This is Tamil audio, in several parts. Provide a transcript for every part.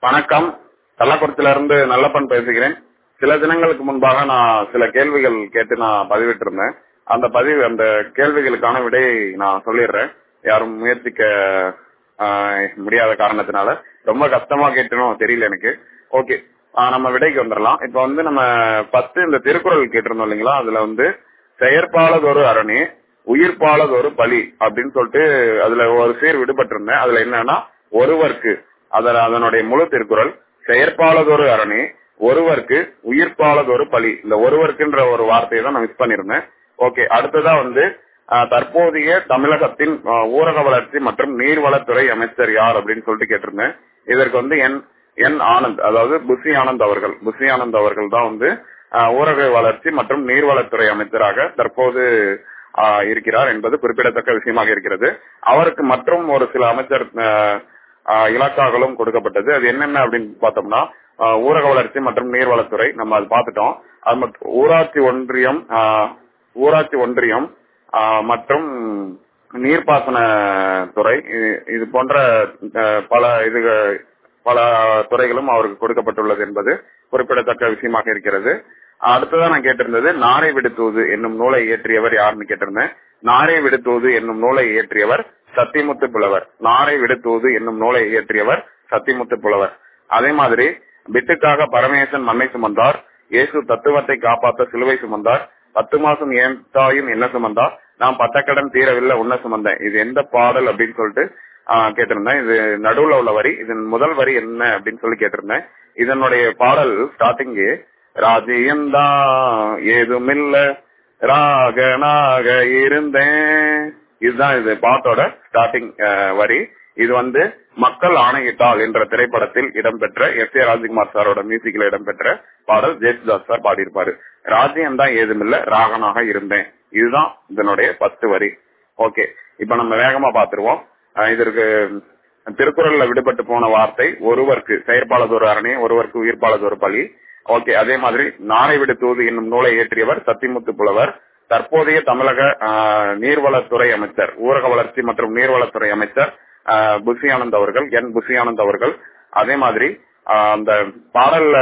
வணக்கம் கள்ளக்குறிச்சியில இருந்து நல்லப்பன் பேசுகிறேன் சில தினங்களுக்கு முன்பாக நான் சில கேள்விகள் கேட்டு நான் பதிவிட்டிருந்தேன் அந்த பதிவு அந்த கேள்விகளுக்கான விடையை நான் சொல்லிடுறேன் யாரும் முயற்சிக்க ஆஹ், முடியாத காரணத்தினால ரொம்ப கஷ்டமா கேட்டணும் தெரியல எனக்கு ஓகே நம்ம விடைக்கு வந்துடலாம் இப்ப வந்து நம்ம பத்து இந்த திருக்குறள் கேட்டிருந்தோம் இல்லைங்களா அதுல வந்து செயற்பாலதொரு அரணி உயிர்ப்பாலதொரு பலி அப்படின்னு சொல்லிட்டு அதுல ஒரு சீர் விடுபட்டிருந்தேன் அதுல என்னன்னா ஒருவர்க்கு அதன் அதனுடைய முழு திருக்குறள் செயற்பாலதொரு அரணி ஒருவர்க்கு உயிர்ப்பாலதொரு பலி இந்த ஒருவர்க்குன்ற ஒரு வார்த்தையை தான் நான் மிஸ் பண்ணிருந்தேன் ஓகே அடுத்ததா வந்து ஆஹ், தற்போதைய தமிழகத்தின் ஆஹ், ஊரக வளர்ச்சி மற்றும் நீர்வளத்துறை அமைச்சர் யார் அப்படின்னு சொல்லிட்டு கேட்டிருந்தேன் இதற்கு வந்து என் என் ஆனந்த் அதாவது புசி ஆனந்த் அவர்கள் புசி ஆனந்த் அவர்கள் தான் வந்து ஆஹ், ஊரக வளர்ச்சி மற்றும் நீர்வளத்துறை அமைச்சராக தற்போது ஆஹ், இருக்கிறார் என்பது குறிப்பிடத்தக்க விஷயமாக இருக்கிறது அவருக்கு மற்றும் ஒரு சில அமைச்சர் ஆஹ், ஆஹ், இலாக்காக்களும் கொடுக்கப்பட்டது அது என்னென்ன அப்படின்னு பார்த்தோம்னா ஆஹ், ஊரக வளர்ச்சி மற்றும் நீர்வளத்துறை நம்ம அது பார்த்துட்டோம் அது மட்டும் ஊராட்சி ஒன்றியம் ஆஹ், ஊராட்சி ஒன்றியம் ஆஹ், மற்றும் நீர்ப்பாசன துறை இது- இது போன்ற ஆஹ், பல இது பல துறைகளும் அவருக்கு கொடுக்கப்பட்டுள்ளது என்பது குறிப்பிடத்தக்க விஷயமாக இருக்கிறது அடுத்ததா நான் கேட்டிருந்தது நாரை விடுத்தூது என்னும் நூலை இயற்றியவர் யாருன்னு கேட்டிருந்தேன் நாரை விடுத்தூது என்னும் நூலை இயற்றியவர் சத்தியமுத்து புலவர் நாரை விடுத்தூது என்னும் நூலை இயற்றியவர் சத்தியமுத்து புலவர் அதே மாதிரி பிட்டுக்காக பரமேசன் மண்ணை சுமந்தார் இயேசு தத்துவத்தை காப்பாத்த சிலுவை சுமந்தார் பத்து மாசம் ஏன் தாயும் என்ன சுமந்தா நான் பட்டக்கடன் தீரவில்லை உன்ன சுமந்தேன் இது எந்த பாடல் அப்படின்னு சொல்லிட்டு ஆஹ், கேட்டிருந்தேன் இது நடுவுல உள்ள வரி இதன் முதல் வரி என்ன அப்படின்னு சொல்லி கேட்டிருந்தேன் இதனுடைய பாடல் ஸ்டார்டிங் ராஜ்யந்தா ஏதுமில்ல ராகனாக இருந்தேன் இதுதான் இது பாட்டோட ஸ்டார்டிங் வரி இது வந்து மக்கள் ஆணையிட்டால் என்ற திரைப்படத்தில் இடம்பெற்ற எஸ் ஏ ராஜ்குமார் சாரோட மியூசிக்ல இடம்பெற்ற பாடல் ஜெயசுதாஸ் சார் பாடியிருப்பாரு ராஜ்யம் தான் ஏதுமில்ல ராகனாக இருந்தேன் இதுதான் இதனுடைய பத்து வரி ஓகே இப்ப நம்ம வேகமா பாத்துருவோம் அஹ் இதற்கு திருக்குறள்ல விடுபட்டு போன வார்த்தை ஒருவருக்கு செயற்பாளதொரு அரணி ஒருவருக்கு உயிர்ப்பாளதொரு பலி ஓகே அதே மாதிரி நாளை விடு தூது என்னும் நூலை இயற்றியவர் சத்திமுத்து புலவர் தற்போதைய தமிழக ஆஹ், நீர்வளத்துறை அமைச்சர் ஊரக வளர்ச்சி மற்றும் நீர்வளத்துறை அமைச்சர் ஆஹ், புசி ஆனந்த் அவர்கள் என் புசி ஆனந்த் அவர்கள் அதே மாதிரி ஆஹ், அந்த பாடல்ல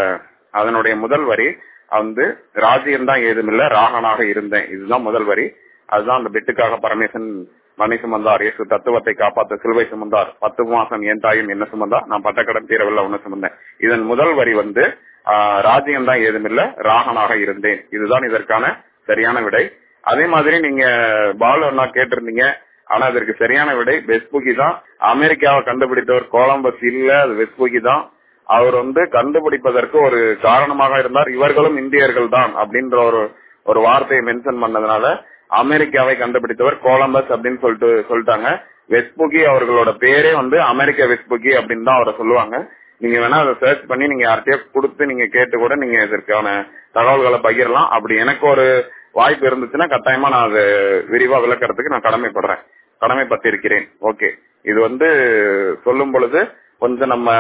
அதனுடைய முதல் வரி வந்து ராஜ்யம் தான் ஏதுமில்ல ராகனாக இருந்தேன் இதுதான் முதல் வரி அதுதான் அந்த பிட்டுக்காக பரமேசன் மணி சுமந்தார் இயேசு தத்துவத்தை காப்பாத்த சிலுவை சுமந்தார் பத்து மாசம் என் தாயும் என்ன சுமந்தா நான் பட்டக்கடன் தீரவில்லை ஒண்ணு சுமந்தேன் இதன் முதல் வரி வந்து ஆஹ், ராஜ்யம் தான் ஏதுமில்ல ராகனாக இருந்தேன் இதுதான் இதற்கான சரியான விடை அதே மாதிரி நீங்க பாலு அண்ணா கேட்டிருந்தீங்க ஆனா அதற்கு சரியான விடை வெஸ்புகி தான் அமெரிக்காவை கண்டுபிடித்தவர் கோலம்பஸ் இல்ல அது வெஸ்புகி தான் அவர் வந்து கண்டுபிடிப்பதற்கு ஒரு காரணமாக இருந்தார் இவர்களும் இந்தியர்கள் தான் அப்படின்ற ஒரு ஒரு வார்த்தையை மென்ஷன் பண்ணதுனால அமெரிக்காவை கண்டுபிடித்தவர் கோலம்பஸ் அப்படின்னு சொல்லிட்டு சொல்லிட்டாங்க வெஸ்புகி அவர்களோட பேரே வந்து அமெரிக்க வெஸ்புகி அப்படின்னு தான் அவரை சொல்லுவாங்க நீங்க வேணா அதை சர்ச் பண்ணி நீங்க யார்கிட்டயோ கொடுத்து நீங்க கேட்டு கூட நீங்க இதற்கான தகவல்களை பகிரலாம் அப்படி எனக்கு ஒரு வாய்ப்பு இருந்துச்சுன்னா கட்டாயமா நான் அதை விரிவா விளக்கறதுக்கு நான் கடமைப்படுறேன் கடமைப்பட்டிருக்கிறேன் ஓகே இது வந்து சொல்லும் பொழுது கொஞ்சம் நம்ம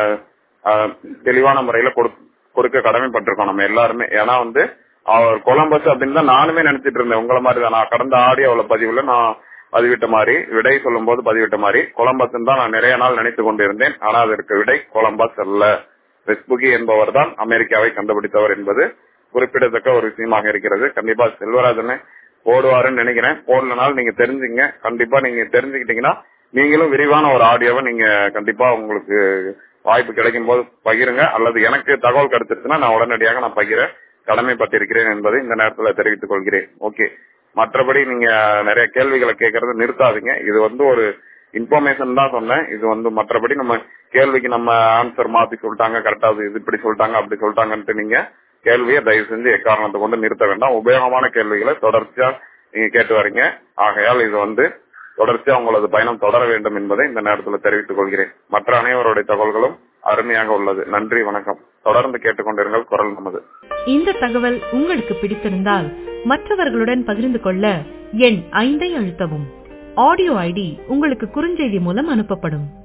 ஆஹ், தெளிவான முறையில கொடுக்க கொடுக்க கடமைப்பட்டிருக்கோம் நம்ம எல்லாருமே ஏன்னா வந்து அவர் கொலம்பஸ் அப்படின்னு தான் நானுமே நினைச்சிட்டு இருந்தேன் உங்களை மாதிரி தான் நான் கடந்த ஆடியோல பதிவுல நான் பதிவிட்ட மாதிரி விடை சொல்லும் போது பதிவிட்ட மாதிரி கொலம்பஸ் தான் நான் நிறைய நாள் நினைத்து கொண்டிருந்தேன் ஆனா அதற்கு விடை கொலம்பஸ் அல்ல வெஸ்புகி என்பவர் தான் அமெரிக்காவை கண்டுபிடித்தவர் என்பது குறிப்பிடத்தக்க ஒரு விஷயமாக இருக்கிறது கண்டிப்பா செல்வராஜனை போடுவாருன்னு நினைக்கிறேன் போடலனாலும் நீங்க தெரிஞ்சுங்க கண்டிப்பா நீங்க தெரிஞ்சுக்கிட்டீங்கன்னா நீங்களும் விரிவான ஒரு ஆடியோவை நீங்க கண்டிப்பா உங்களுக்கு வாய்ப்பு கிடைக்கும் போது பகிருங்க அல்லது எனக்கு தகவல் கிடைச்சிருச்சுன்னா நான் உடனடியாக நான் பகிர கடமைப்பட்டிருக்கிறேன் என்பதை இந்த நேரத்துல தெரிவித்துக் கொள்கிறேன் ஓகே மற்றபடி நீங்க நிறைய கேள்விகளை கேட்கறத நிறுத்தாதீங்க இது வந்து ஒரு இன்ஃபர்மேஷன் தான் சொன்னேன் இது வந்து மற்றபடி நம்ம கேள்விக்கு நம்ம ஆன்சர் மாத்தி சொல்லிட்டாங்க கரெக்டா இது இப்படி சொல்லிட்டாங்க அப்படி சொல்லிட்டாங்கன்ட்டு நீங்க கேள்வியை தயவு செஞ்சு எக்காரணத்தை கொண்டு நிறுத்த வேண்டாம் உபயோகமான கேள்விகளை தொடர்ச்சியா நீங்க கேட்டு வரீங்க ஆகையால் இது வந்து தொடர்ச்சியா உங்களது பயணம் தொடர வேண்டும் என்பதை இந்த நேரத்தில் தெரிவித்துக் கொள்கிறேன் மற்ற அனைவருடைய தகவல்களும் அருமையாக உள்ளது நன்றி வணக்கம் தொடர்ந்து கேட்டுக்கொண்டிருங்கள் குரல் நமது இந்த தகவல் உங்களுக்கு பிடித்திருந்தால் மற்றவர்களுடன் பகிர்ந்து கொள்ள எண் ஐந்தை அழுத்தவும் ஆடியோ ஐடி உங்களுக்கு குறுஞ்செய்தி மூலம் அனுப்பப்படும்